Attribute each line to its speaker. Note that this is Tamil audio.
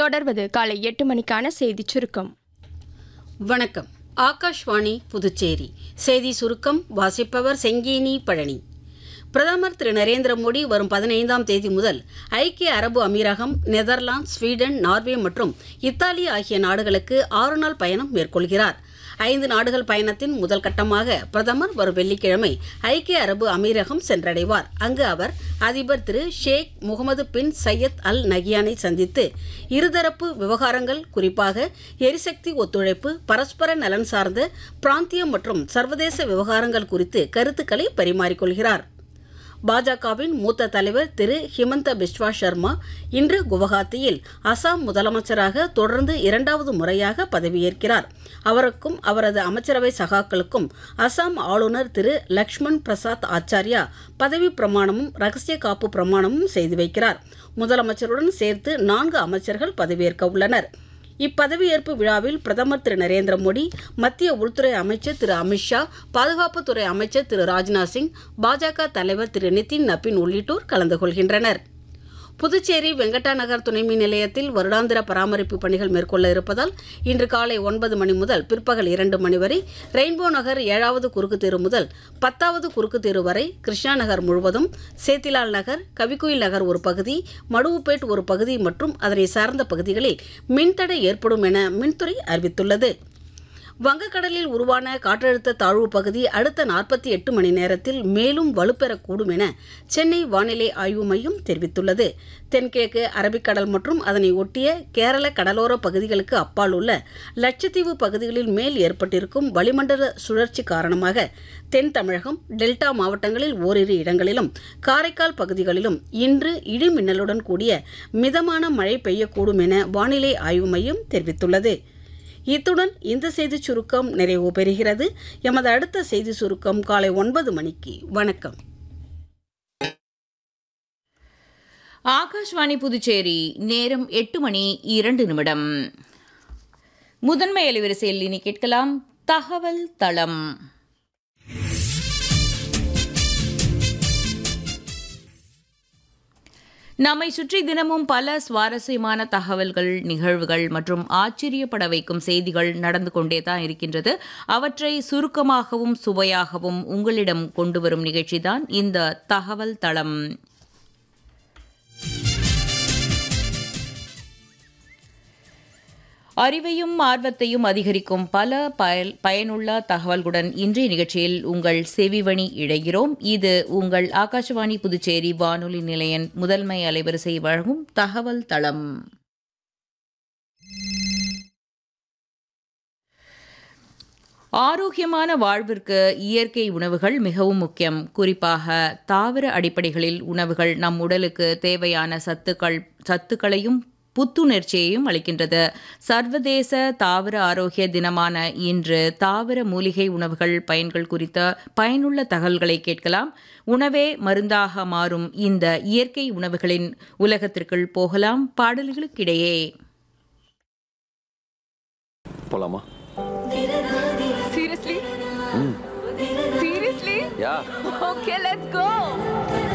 Speaker 1: தொடர்வது காலை எட்டு மணிக்கான செய்திச் சுருக்கம்
Speaker 2: வணக்கம் ஆகாஷ்வாணி புதுச்சேரி செய்தி சுருக்கம் வாசிப்பவர் செங்கீனி பழனி பிரதமர் திரு நரேந்திர மோடி வரும் பதினைந்தாம் தேதி முதல் ஐக்கிய அரபு அமீரகம் நெதர்லாந்து ஸ்வீடன் நார்வே மற்றும் இத்தாலி ஆகிய நாடுகளுக்கு ஆறு நாள் பயணம் மேற்கொள்கிறார் ஐந்து நாடுகள் பயணத்தின் முதல் கட்டமாக பிரதமர் வரும் வெள்ளிக்கிழமை ஐக்கிய அரபு அமீரகம் சென்றடைவார் அங்கு அவர் அதிபர் திரு ஷேக் முகமது பின் சையத் அல் நகியானை சந்தித்து இருதரப்பு விவகாரங்கள் குறிப்பாக எரிசக்தி ஒத்துழைப்பு பரஸ்பர நலன் சார்ந்த பிராந்திய மற்றும் சர்வதேச விவகாரங்கள் குறித்து கருத்துக்களை பரிமாறிக்கொள்கிறார் பாஜகவின் மூத்த தலைவர் திரு ஹிமந்த பிஸ்வா சர்மா இன்று குவஹாத்தியில் அசாம் முதலமைச்சராக தொடர்ந்து இரண்டாவது முறையாக பதவியேற்கிறார் அவருக்கும் அவரது அமைச்சரவை சகாக்களுக்கும் அசாம் ஆளுநர் திரு லக்ஷ்மண் பிரசாத் ஆச்சாரியா பதவி பிரமாணமும் ரகசிய காப்பு பிரமாணமும் செய்து வைக்கிறார் முதலமைச்சருடன் சேர்த்து நான்கு அமைச்சர்கள் பதவியேற்க உள்ளனர் இப்பதவியேற்பு விழாவில் பிரதமர் திரு நரேந்திர மோடி மத்திய உள்துறை அமைச்சர் திரு அமித்ஷா பாதுகாப்புத்துறை அமைச்சர் திரு ராஜ்நாத் சிங் பாஜக தலைவர் திரு நிதின் நபின் உள்ளிட்டோர் கலந்து கொள்கின்றனர் புதுச்சேரி வெங்கட்டா நகர் துணை மின் நிலையத்தில் வருடாந்திர பராமரிப்பு பணிகள் மேற்கொள்ள இருப்பதால் இன்று காலை ஒன்பது மணி முதல் பிற்பகல் இரண்டு மணி வரை ரெயின்போ நகர் ஏழாவது குறுக்கு தெரு முதல் பத்தாவது குறுக்கு தெரு வரை கிருஷ்ணா நகர் முழுவதும் சேத்திலால் நகர் கவிக்குயில் நகர் ஒரு பகுதி மடுவுப்பேட் ஒரு பகுதி மற்றும் அதனை சார்ந்த பகுதிகளில் மின்தடை ஏற்படும் என மின்துறை அறிவித்துள்ளது வங்கக்கடலில் உருவான காற்றழுத்த தாழ்வு பகுதி அடுத்த நாற்பத்தி எட்டு மணி நேரத்தில் மேலும் வலுப்பெறக்கூடும் என சென்னை வானிலை ஆய்வு மையம் தெரிவித்துள்ளது தென்கிழக்கு அரபிக்கடல் மற்றும் அதனை ஒட்டிய கேரள கடலோர பகுதிகளுக்கு அப்பால் உள்ள லட்சத்தீவு பகுதிகளில் மேல் ஏற்பட்டிருக்கும் வளிமண்டல சுழற்சி காரணமாக தென் தமிழகம் டெல்டா மாவட்டங்களில் ஓரிரு இடங்களிலும் காரைக்கால் பகுதிகளிலும் இன்று இடி மின்னலுடன் கூடிய மிதமான மழை பெய்யக்கூடும் என வானிலை ஆய்வு மையம் தெரிவித்துள்ளது இத்துடன் இந்த செய்திச் சுருக்கம் நிறைவு பெறுகிறது எமது அடுத்த செய்தி சுருக்கம் காலை ஒன்பது மணிக்கு வணக்கம்
Speaker 3: ஆகாஷ்வாணி புதுச்சேரி நேரம் எட்டு மணி இரண்டு நிமிடம் முதன்மை அலைவரிசையில் இனி கேட்கலாம் தகவல் தளம் நம்மை சுற்றி தினமும் பல சுவாரஸ்யமான தகவல்கள் நிகழ்வுகள் மற்றும் ஆச்சரியப்பட வைக்கும் செய்திகள் நடந்து கொண்டே தான் இருக்கின்றது அவற்றை சுருக்கமாகவும் சுவையாகவும் உங்களிடம் கொண்டு வரும் நிகழ்ச்சிதான் இந்த தகவல் தளம் அறிவையும் ஆர்வத்தையும் அதிகரிக்கும் பல பயல் பயனுள்ள தகவல்களுடன் இன்றைய நிகழ்ச்சியில் உங்கள் செவிவணி இழைகிறோம் இது உங்கள் ஆகாஷவாணி புதுச்சேரி வானொலி நிலையம் முதன்மை அலைவரிசை வழங்கும் தகவல் தளம் ஆரோக்கியமான வாழ்விற்கு இயற்கை உணவுகள் மிகவும் முக்கியம் குறிப்பாக தாவர அடிப்படைகளில் உணவுகள் நம் உடலுக்கு தேவையான சத்துக்கள் சத்துக்களையும் புத்துணர்ச்சியையும் அளிக்கின்றது சர்வதேச தாவர ஆரோக்கிய தினமான இன்று தாவர மூலிகை உணவுகள் பயன்கள் குறித்த பயனுள்ள தகவல்களை கேட்கலாம் உணவே மருந்தாக மாறும் இந்த இயற்கை உணவுகளின் உலகத்திற்குள் போகலாம் பாடல்களுக்கிடையே
Speaker 4: போலாமா
Speaker 5: Seriously? Seriously?
Speaker 4: யா